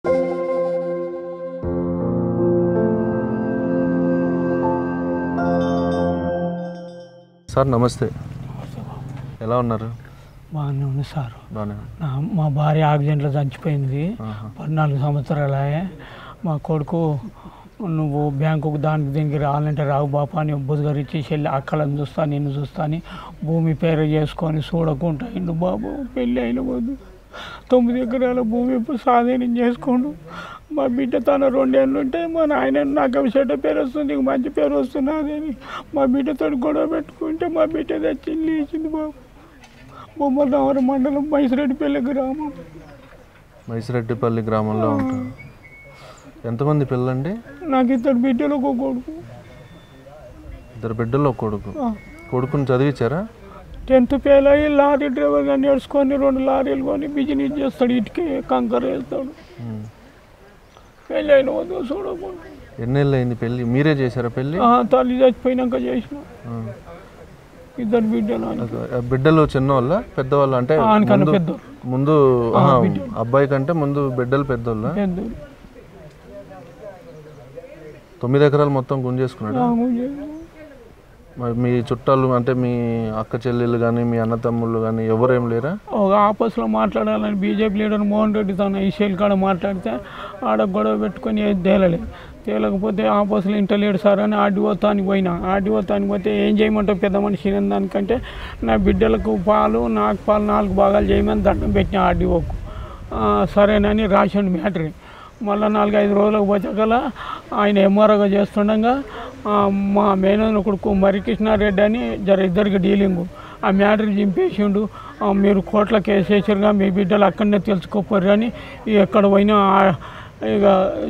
Sir నమస్తే ఎలా ఉన్నారు బాగానే ఉంది సార్ బాగానే నా మా భార్య ఆక్సిడెంట్లో చచ్చిపోయింది ఆహా. పద్నాలుగు సంవత్సరాలే మా కొడుకు నువ్వు బ్యాంకుకు దానికి దీనికి రావాలంటే రావు బాపా అని బుధగరిచ్చి చెల్లి అక్కలను చూస్తా నిన్ను చూస్తా అని భూమి పేరు చేసుకొని చూడకుండా ఇండు బాబు పెళ్ళి అయిన పోదు తొమ్మిది ఎకరాల భూమి స్వాధీనం చేసుకోండు మా బిడ్డ తన రెండేళ్ళు ఉంటే మా నాయన నాకు చెడ్డ పేరు వస్తుంది నీకు మంచి పేరు వస్తున్నది అని మా బిడ్డతో గొడవ పెట్టుకుంటే మా బిడ్డ తెచ్చి ఇల్లు ఇచ్చింది బాబు బొమ్మలరావరం మండలం మైసిరెడ్డిపల్లి గ్రామం మైసిరెడ్డిపల్లి గ్రామంలో ఉంటారు ఎంతమంది పిల్లలండి నాకు ఇద్దరు బిడ్డలు ఒక కొడుకు ఇద్దరు బిడ్డలు ఒక కొడుకు ఆ, కొడుకుని చదివించారా టెన్త్ ఫెయిల్ అయ్యి లారీ డ్రైవర్గా నేర్చుకొని రెండు లారీలు కొని బిజినెస్ చేస్తాడు ఇటుకే కంకర వేస్తాడు ఉమ్. పెళ్ళి అయిన వద్దు చూడకుండా ఎన్నేళ్ళు అయింది పెళ్ళి మీరే చేశారా పెళ్ళి ఆ, తల్లి చచ్చిపోయినాక చేసిన ఆ. ఇద్దరు బిడ్డలు అని. ఆ బిడ్డలు చిన్నవాళ్ళ పెద్దవాళ్ళు అంటే ఆనకన్నా ముందు పెద్ద ముందు ఆహా, అబ్బాయి కంటే ముందు బిడ్డలు పెద్దోళ్ళ పెద్ద తొమ్మిది ఎకరాలు మొత్తం గుంజేసుకున్నాడు మరి మీ చుట్టాలు అంటే మీ అక్క చెల్లెళ్ళు కానీ మీ అన్న తమ్ముళ్ళు కానీ ఎవరేం లేరా ఒక ఆపస్లో మాట్లాడాలని బీజేపీ లీడర్ మోహన్ రెడ్డి తన ఈసీఎల్ కాడ మాట్లాడితే ఆడ గొడవ పెట్టుకొని ఏది తేలలే తేలకపోతే ఆపస్లో ఇంట లేడు సార్ అని ఆర్డీఓ తానికి పోయినా ఆర్డీఓ తానికి పోతే ఏం చేయమంటావు పెద్ద మనిషి అయిన దానికంటే నా బిడ్డలకు పాలు నాకు పాలు నాలుగు భాగాలు చేయమని దండం పెట్టిన ఆర్డీఓకు సరేనని రాసిండు మ్యాటరీ మళ్ళీ నాలుగైదు రోజులకు పోచాకల ఆయన ఎంఆర్ఓగా చేస్తుండగా ఆ, మా మేనన్న కొడుకు మరి కృష్ణారెడ్డి అని జర ఇద్దరికి డీలింగు ఆ మ్యాటర్ చింపేసిండు ఆ, మీరు కోట్ల కేసు వేసారుగా మీ బిడ్డలు అక్కడనే తెలుసుకోపోరు అని ఇక ఎక్కడ పోయినా ఆ, ఇక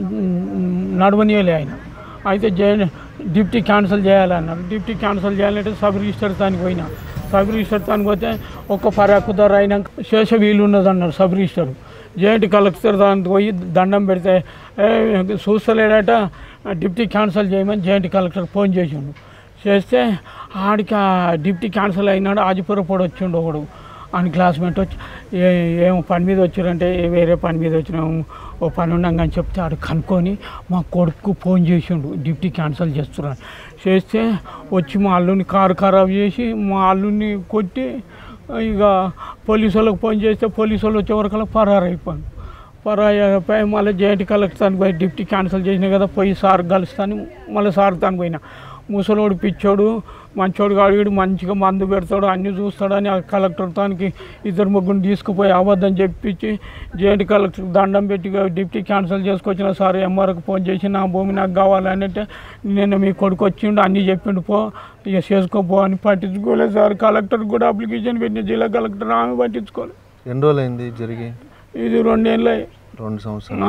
నడవనీయలే ఆయన అయితే జే డిప్టీ క్యాన్సిల్ చేయాలన్నారు డిప్టీ క్యాన్సిల్ చేయాలంటే సబ్ రిజిస్టర్ దానికి పోయినా సబ్ రిజిస్టర్ దానికి పోతే ఒక్క పరాకుదారు అయినాక శేష వీలు ఉన్నది అన్నారు సబ్ రిజిస్టర్ జేఎంటి కలెక్టర్ దానికి పోయి దండం పెడితే "ఏ, చూస్తలేడట డిప్టీ క్యాన్సిల్ చేయమని జేఎంటి కలెక్టర్ ఫోన్ చేసిండు చేస్తే ఆడికి ఆ డిప్టీ క్యాన్సిల్ అయినాడు ఆజిపురపోడు వచ్చిండు ఒకడు అని క్లాస్మేట్ వచ్చి ఏ ఏం పని మీద వచ్చారంటే "ఏ, వేరే పని మీద వచ్చినాము ఓ పని ఉన్నాం అని చెప్తే ఆడు కనుక్కొని మా కొడుకు ఫోన్ చేసిండు డిప్టీ క్యాన్సిల్ చేస్తున్నాను చేస్తే వచ్చి మా అల్లుని కారు ఖరాబ్ చేసి మా అల్లుని కొట్టి ఇక పోలీసు వాళ్ళకి ఫోన్ చేస్తే పోలీసు వాళ్ళు వచ్చే వరకు పరారు అయిపోయాను పరాయి అయిపోయి మళ్ళీ జేఎంటీ కలెక్టర్ పోయి డిప్టీ క్యాన్సిల్ చేసిన కదా పోయి సార్ కలుస్తాను మళ్ళీ సార్ తాను పోయినా ముసలోడు పిచ్చోడు మంచోడు కాడు మంచిగా మందు పెడతాడు అన్నీ చూస్తాడని ఆ కలెక్టర్ తానికి ఇద్దరు ముగ్గురు తీసుకుపోయి అబద్ధం చెప్పించి జేఎంటీ కలెక్టర్ దండం పెట్టి ఇక డిప్టీ క్యాన్సిల్ చేసుకొచ్చిన సార్ ఎంఆర్కి ఫోన్ చేసి నా భూమి నాకు కావాలని అంటే నిన్న మీ కొడుకు వచ్చిండు అన్నీ చెప్పిండు పో ఇక చేసుకోపో అని పట్టించుకోలేదు సార్ కలెక్టర్ కూడా అప్లికేషన్ పెట్టిన జిల్లా కలెక్టర్ ఆమె పట్టించుకోలేదు ఎన్ని రోజులు అయింది జరిగి ఇది రెండేళ్ళు రెండు సంవత్సరాలు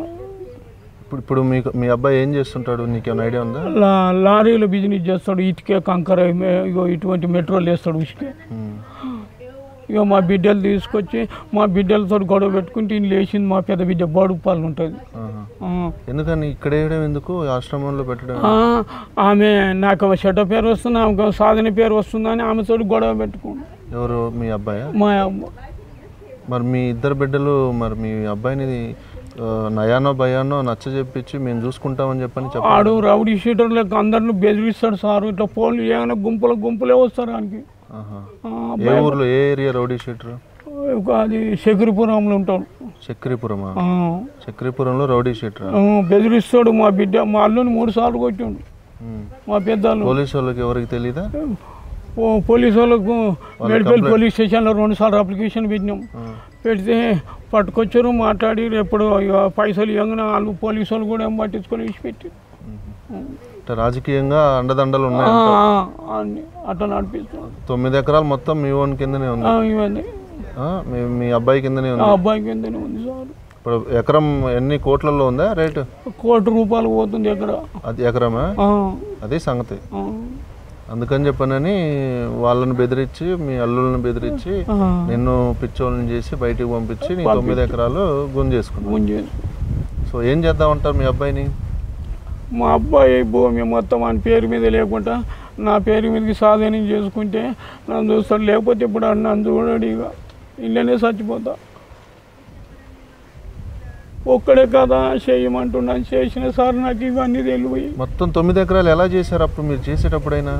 ఇప్పుడు ఇప్పుడు మీకు మీ అబ్బాయి ఏం చేస్తుంటాడు నీకేమైనా ఐడియా ఉందా లా లారీలో బిజినెస్ చేస్తాడు ఇటుకే కంకర మే- ఇగో ఇటువంటి మెట్రోలు వేస్తాడు ఉసుకే ఉమ్. ఇక మా బిడ్డలు తీసుకొచ్చి మా బిడ్డలతో గొడవ పెట్టుకుంటే ఈయన లేచింది మా పెద్ద బిడ్డ బడుగు పాలు ఉంటుంది ఆహా. ఆ. ఎందుకని ఇక్కడ వేయడం ఎందుకు ఆశ్రమంలో పెట్టడం ఆ, ఆమె నాకు ఒక చెడ్డ పేరు వస్తుంది ఆమెకు ఒక సాధన పేరు వస్తుందని ఆమెతో గొడవ పెట్టుకుంది ఎవరు మీ అబ్బాయా మా అమ్మ మరి మీ ఇద్దరు బిడ్డలు మరి మీ అబ్బాయిని ఆ, నయానో భయానో నచ్చ చెప్పించి మేము చూసుకుంటామని చెప్పని చెప్పాడు ఆడు రౌడీ షీటర్లకు అందరిని బెదిరిస్తాడు సార్ ఇట్లా ఫోన్లు ఏమైనా గుంపుల గుంపులే వస్తారు ఆయనకి ఆహా. ఆ, ఏ ఊర్లో ఏ ఏరియా రౌడీ షీటర్ ఒక అది శకరిపురంలో ఉంటాడు చక్రీపురమా ఆ, చక్రీపురంలో రౌడీ షీటరా ఆ, బెదిరిస్తాడు మా బిడ్డ మా అల్లుని మూడు సార్లు కొట్టిండు మా పెద్దలు పోలీసు వాళ్ళకి ఎవరికి తెలీదా పో- పోలీసు వాళ్ళకు మెడికల్ పోలీస్ స్టేషన్లో రెండు సార్లు అప్లికేషన్ పెట్టినాం ఆ. పెడితే పట్టుకొచ్చారు మాట్లాడి ఎప్పుడు ఇక పైసలు ఇవ్వగానే వాళ్ళు పోలీసు వాళ్ళు కూడా ఏం పట్టించుకొని విడిచిపెట్టి అంటే రాజకీయంగా అండదండలు ఉన్నాయి అన్ని అట్లా నడిపిస్తున్నాం తొమ్మిది ఎకరాలు మొత్తం మీ ఓన్ కిందనే ఉంది ఆ, ఇవన్నీ ఆ, మీ మీ అబ్బాయి కిందనే ఆ ఉంది అబ్బాయి కిందనే ఉంది సార్ ఇప్పుడు ఎకరం ఎన్ని కోట్లలో ఉందా రేటు కోటి రూపాయలు పోతుంది ఎక్కడ అది ఎకరమా ఆ, అది సంగతి ఆ, అందుకని చెప్పనని వాళ్ళని బెదిరించి మీ అల్లుల్ని బెదిరించి ఆ, నిన్ను పిచ్చోళ్ళని చేసి బయటికి పంపించి నీ తొమ్మిది ఎకరాలు గుంజేసుకున్నావు గుంజేసి. సో ఏం చేద్దామంటారు మీ అబ్బాయిని మా అబ్బాయి భూమి మొత్తం ఆయన పేరు మీద లేకుండా నా పేరు మీదకి స్వాధీనం చేసుకుంటే నన్ను చూస్తాడు లేకపోతే ఇప్పుడు ఆడు నన్ను చూడడు ఇక ఇళ్ళనే చచ్చిపోతా ఒక్కడే కదా చేయమంటున్నాను చేసిన సార్ నాకు ఇవన్నీ తెలివి మొత్తం తొమ్మిది ఎకరాలు ఎలా చేశారు అప్పుడు మీరు చేసేటప్పుడైనా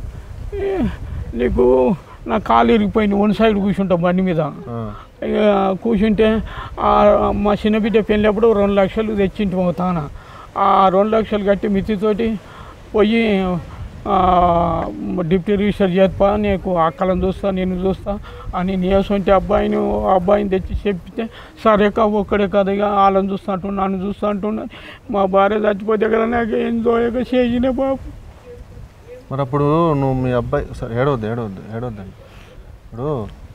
నీకు నా కాలు ఇరిగిపోయింది వన్ సైడ్ కూర్చుంటా బండి మీద ఆ, ఇక కూర్చుంటే ఆ మా చిన్న బిడ్డ పెళ్ళినప్పుడు రెండు లక్షలు తెచ్చింటి మా తాన ఆ రెండు లక్షలు కట్టి మితితోటి పోయి ఆ, డిప్యూటీ రిజిస్టర్ చేస్తా నీకు అక్కలను చూస్తా నేను చూస్తా అని నేసంటే అబ్బాయిని అబ్బాయిని తెచ్చి చెప్పితే సరే కా ఒక్కడే కదా ఇక వాళ్ళని చూస్తా అంటున్నా నన్ను చూస్తా అంటున్నా మా భార్య చచ్చిపోతే కదా నాకు ఏం దోయక చేసిన బాబు మరి అప్పుడు నువ్వు మీ అబ్బాయి సరే ఏడవద్దు ఏడవద్దు ఏడవద్దండి ఇప్పుడు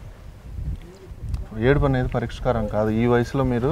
ఏడుపు అనేది పరిష్కారం కాదు ఈ వయసులో మీరు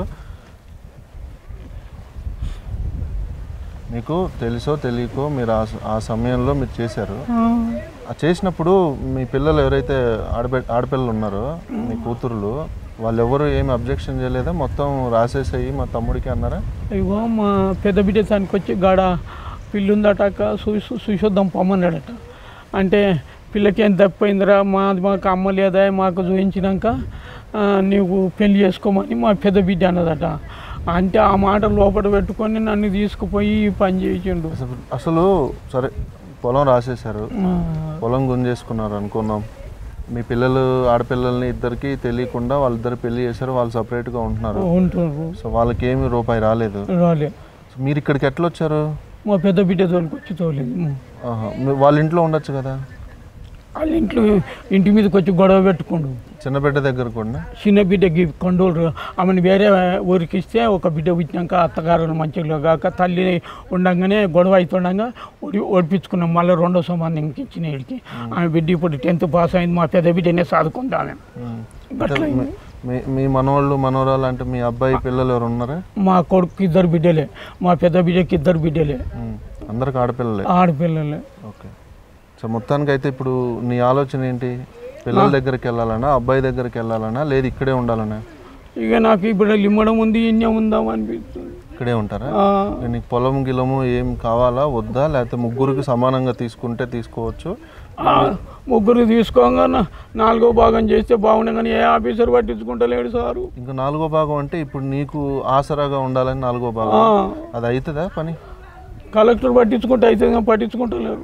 మీకు తెలుసో తెలియకో మీరు ఆ స- ఆ సమయంలో మీరు చేశారు ఆ చేసినప్పుడు మీ పిల్లలు ఎవరైతే ఆడబి ఆడపిల్లలు ఉన్నారో మీ కూతురులు వాళ్ళు ఎవరు ఏమి అబ్జెక్షన్ చేయలేదా మొత్తం రాసేసాయి మా తమ్ముడికి అన్నారా ఇగో మా పెద్ద బిడ్డ తనకి వచ్చి గాడ పిల్లుందటక చూసి చూసొద్దాం పొమ్మన్నాడట అంటే పిల్లకి ఏం తప్పిపోయిందిరా మాది మాకు అమ్మ లేదా మాకు చూపించినాక ఆ, నీవు పెళ్లి చేసుకోమని మా పెద్ద బిడ్డ అన్నదట అంటే ఆ మాట లోపల పెట్టుకొని నన్ను తీసుకుపోయి ఈ పని చేసిండు అసలు అసలు సరే పొలం రాసేశారు ఆ, పొలం గుంజేసుకున్నారు అనుకున్నాం మీ పిల్లలు ఆడపిల్లల్ని ఇద్దరికి తెలియకుండా వాళ్ళిద్దరు పెళ్లి చేశారు వాళ్ళు సపరేట్గా ఉంటున్నారు ఉంటుండ్రు సో వాళ్ళకి ఏమి రూపాయి రాలేదు రాలే సో మీరు ఇక్కడికి ఎట్లా వచ్చారు మా పెద్ద బిడ్డ తోలికి వచ్చి తోలేదు ఆహా. మీ- వాళ్ళ ఇంట్లో ఉండొచ్చు కదా వాళ్ళ ఇంట్లో ఇంటి మీదకి వచ్చి గొడవ పెట్టుకోండు చిన్న బిడ్డ దగ్గర కూడా చిన్న బిడ్డకి కంట్రోల్ ఆమెను వేరే ఊరికి ఇస్తే ఒక బిడ్డ పుట్టినాక అత్తగారు మంచిగా కాక తల్లి ఉండగానే గొడవ అవుతుండగా ఓడి ఓడిపించుకున్నాం మళ్ళీ రెండో సంబంధం ఇచ్చిన వీడికి ఆమె బిడ్డ ఇప్పుడు టెన్త్ పాస్ అయింది మా పెద్ద బిడ్డనే చదువుకుంటా ఆమె ఉమ్. గట్ల అంటే మీ- మీ మీ మనవాళ్ళు మనవరాలు అంటే మీ అబ్బాయి పిల్లలు ఎవరు ఉన్నారా మా కొడుకు ఇద్దరు బిడ్డలే మా పెద్ద బిడ్డకి ఇద్దరు బిడ్డలే ఉమ్. అందరికి ఆడపిల్లలే ఆడపిల్లలే ఓకే సో మొత్తానికి అయితే ఇప్పుడు నీ ఆలోచన ఏంటి పిల్లల దగ్గరికి వెళ్ళాలనా అబ్బాయి దగ్గరికి వెళ్ళాలనా లేదు ఇక్కడే ఉండాలనా ఇక నాకు ఇప్పుడు లిమ్మడం ఉంది ఇన్నే ఉందాం అనిపిస్తుంది ఇక్కడే ఉంటారా ఆ, నీకు పొలం గిలము ఏం కావాలా వద్దా లేకపోతే ముగ్గురికి సమానంగా తీసుకుంటే తీసుకోవచ్చు ఆ, ముగ్గురు తీసుకోగా నా- నాలుగో భాగం చేస్తే బాగుండే కానీ ఏ ఆఫీసర్ పట్టించుకుంటలేడు సారు ఇంకా నాలుగో భాగం అంటే ఇప్పుడు నీకు ఆసరాగా ఉండాలని నాలుగో భాగం ఆ, అది అవుతుందా పని కలెక్టర్ పట్టించుకుంటే అయితే కానీ పట్టించుకుంటలేరు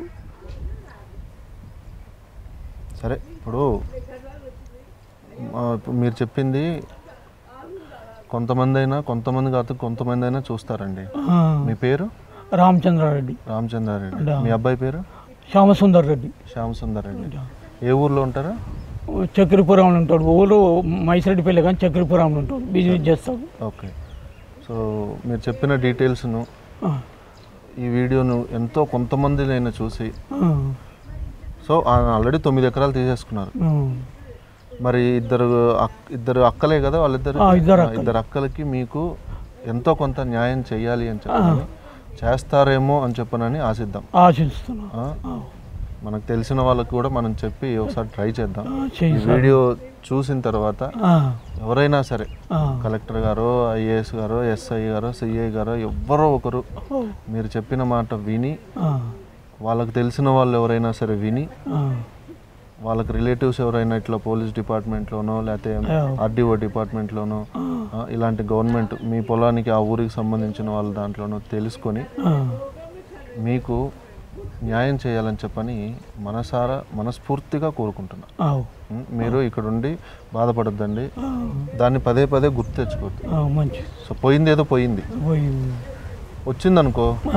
సరే ఇప్పుడు ఆ, ఇప్పుడు మీరు చెప్పింది కొంతమంది అయినా కొంతమంది కాదు కొంతమంది అయినా చూస్తారండి ఆ, మీ పేరు రామచంద్రారెడ్డి రామచంద్రారెడ్డి మీ అబ్బాయి పేరు శ్యామసుందర్ రెడ్డి శ్యామసుందర్ రెడ్డి ఏ ఊర్లో ఉంటారా చక్రపురంలో ఉంటాడు ఊరు మైసిరెడ్డిపల్లి కానీ చక్రపురంలో ఉంటాడు బిజినెస్ చేస్తాడు ఓకే సో మీరు చెప్పిన డీటెయిల్స్ను ఆ, ఈ వీడియోను ఎంతో కొంతమంది నేను చూసి ఆ, సో ఆల్రెడీ తొమ్మిది ఎకరాలు తీసేసుకున్నారు ఆ. మరి ఇద్దరు అక్- ఇద్దరు అక్కలే కదా వాళ్ళిద్దరు ఆ, ఇద్దరు ఆ, ఇద్దరు అక్కలకి మీకు ఎంతో కొంత న్యాయం చేయాలి అని చెప్పని చేస్తారేమో అని చెప్పనని ఆశిద్దాం ఆశిస్తున్నా ఆ? మనకు తెలిసిన వాళ్ళకి కూడా మనం చెప్పి ఒకసారి ట్రై చేద్దాం ఆ, ఈ చెయ్యి సార్ వీడియో చూసిన తర్వాత ఆ, ఎవరైనా సరే ఆ. కలెక్టర్ గారు ఐఏఎస్ గారు ఎస్ఐ గారు సిఐ గారు ఎవ్వరో ఒకరు ఓ, మీరు చెప్పిన మాట విని ఆ, వాళ్ళకి తెలిసిన వాళ్ళు ఎవరైనా సరే విని ఆ, వాళ్ళకి రిలేటివ్స్ ఎవరైనా ఇట్లా పోలీస్ డిపార్ట్మెంట్లోనో లేకపోతే ఆ. ఆర్డీఓ డిపార్ట్మెంట్లోనో ఆ, ఇలాంటి గవర్నమెంట్ మీ పొలానికి ఆ ఊరికి సంబంధించిన వాళ్ళ దాంట్లోనో తెలుసుకొని ఆ. మీకు న్యాయం చేయాలని చెప్పని మనసారా మనస్ఫూర్తిగా కోరుకుంటున్నా ఆవు. ఉం, మీరు ఇక్కడ ఉండి బాధపడొద్దండి ఆ, దాన్ని పదే పదే గుర్తు తెచ్చుకోవద్దు ఆ, మంచిది సో పోయింది ఏదో పోయింది పోయి వచ్చిందనుకో ఆ,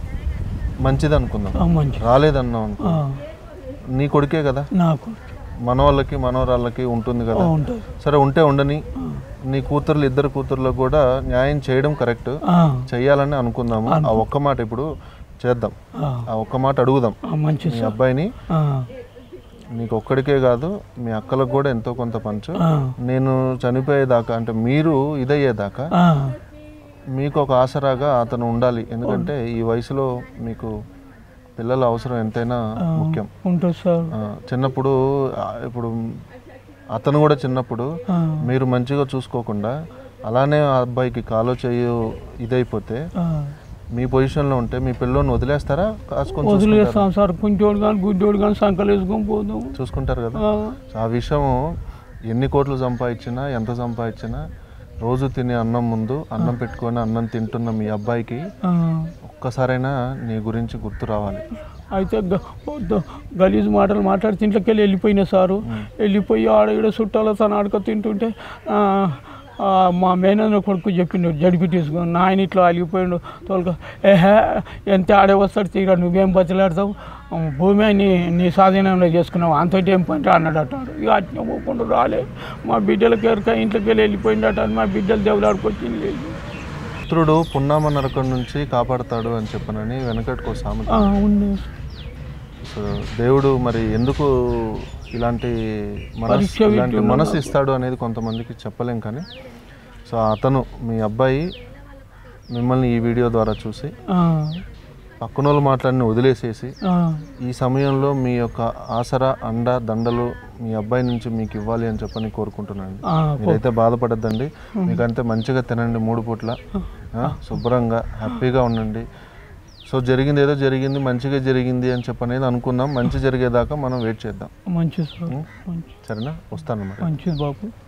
మంచిది అనుకుందాం ఆ, మంచిది రాలేదన్నాం అనుకో ఆ, నీ కొడుకే కదా నాకు మనవాళ్ళకి మనవరాళ్ళకి ఉంటుంది కదా ఉంటుంది సరే ఉంటే ఉండని నీ కూతుర్లు ఇద్దరు కూతుర్లకు కూడా న్యాయం చేయడం కరెక్ట్ ఆ, చెయ్యాలని అనుకుందాము ఆ ఒక్క మాట ఇప్పుడు చేద్దాం ఆ, ఆ ఒక్క మాట అడుగుదాం ఆ, మంచిది మీ సార్ అబ్బాయిని ఆ, నీకు ఒక్కడికే కాదు మీ అక్కలకు కూడా ఎంతో కొంత పంచు ఆ, నేను చనిపోయేదాకా అంటే మీరు ఇదయ్యేదాకా ఆ, మీకు ఒక ఆసరాగా అతను ఉండాలి ఎందుకంటే ఈ వయసులో మీకు పిల్లల అవసరం ఎంతైనా ముఖ్యం ఉంటుంది సార్ ఆ, చిన్నప్పుడు ఆ, ఇప్పుడు అతను కూడా చిన్నప్పుడు ఆ, మీరు మంచిగా చూసుకోకుండా అలానే ఆ అబ్బాయికి కాలో చెయ్యి ఇదైపోతే ఆ. మీ పొజిషన్లో ఉంటే మీ పిల్లోని వదిలేస్తారా కాసుకొని చూసుకుంటారా? వదిలేస్తాం సార్ కుంటోడు కానీ గుడ్డోడు కానీ సంకలు వేసుకొని పోదాం చూసుకుంటారు కదా ఆ, సో ఆ విషయం ఎన్ని కోట్లు సంపాదించినా ఎంత సంపాదించినా రోజు తినే అన్నం ముందు అన్నం పెట్టుకొని అన్నం తింటున్న మీ అబ్బాయికి ఆ. ఒక్కసారైనా నీ గురించి గుర్తు రావాలి అయితే గ- వద్దు, గలీజ్ మాటలు మాట్లాడి ఇంట్లోకి వెళ్ళి వెళ్ళిపోయినా సారు వెళ్ళిపోయి ఆడ ఈడ చుట్టాల తన ఆడక తింటుంటే ఆ, ఆ, మా మేనన్న కొడుకు చెప్పిండు జడిపి తీసుకుని నాయన ఇట్లా అలిగిపోయిండు తోలుక ఏహే ఎంత ఆడే వస్తాడు తీరా నువ్వేం బతిలాడతావు ఆ, భూమి నీ నీ స్వాధీనంలో చేసుకున్నావు అంతటి ఏం పని అన్నాడట ఇక అట్నే పోకుండా రాలే మా బిడ్డలకి ఎరక ఇంట్లోకి వెళ్ళి వెళ్ళిపోయిండట అని మా బిడ్డలు దేవులాడుకొచ్చింది లేదు పుత్రుడు పున్నామ నరకం నుంచి కాపాడతాడు అని చెప్పనని వెనకటికో సామెత ఆ, ఉంది సో దేవుడు మరి ఎందుకు ఇలాంటి మనసు పరీక్ష ఇలాంటి విధానం మనసు ఇస్తాడు అనేది కొంతమందికి చెప్పలేం కానీ సో అతను మీ అబ్బాయి మిమ్మల్ని ఈ వీడియో ద్వారా చూసి ఆ, పక్కన వాళ్ళు మాట్లాడిని వదిలేసేసి ఆ, ఈ సమయంలో మీ యొక్క ఆసరా అండ దండలు మీ అబ్బాయి నుంచి మీకు ఇవ్వాలి అని చెప్పని కోరుకుంటున్నాను ఆ, మీరైతే బాధపడద్దండి మీకంటే మంచిగా తినండి మూడు పూట్ల ఆ, శుభ్రంగా హ్యాపీగా ఉండండి సో జరిగింది ఏదో జరిగింది మంచిగా జరిగింది అని చెప్పనేది అనుకుందాం మంచి జరిగేదాకా మనం వెయిట్ చేద్దాం మంచిది సార్ మంచి సరేనా వస్తాను మరి మంచిది బాబు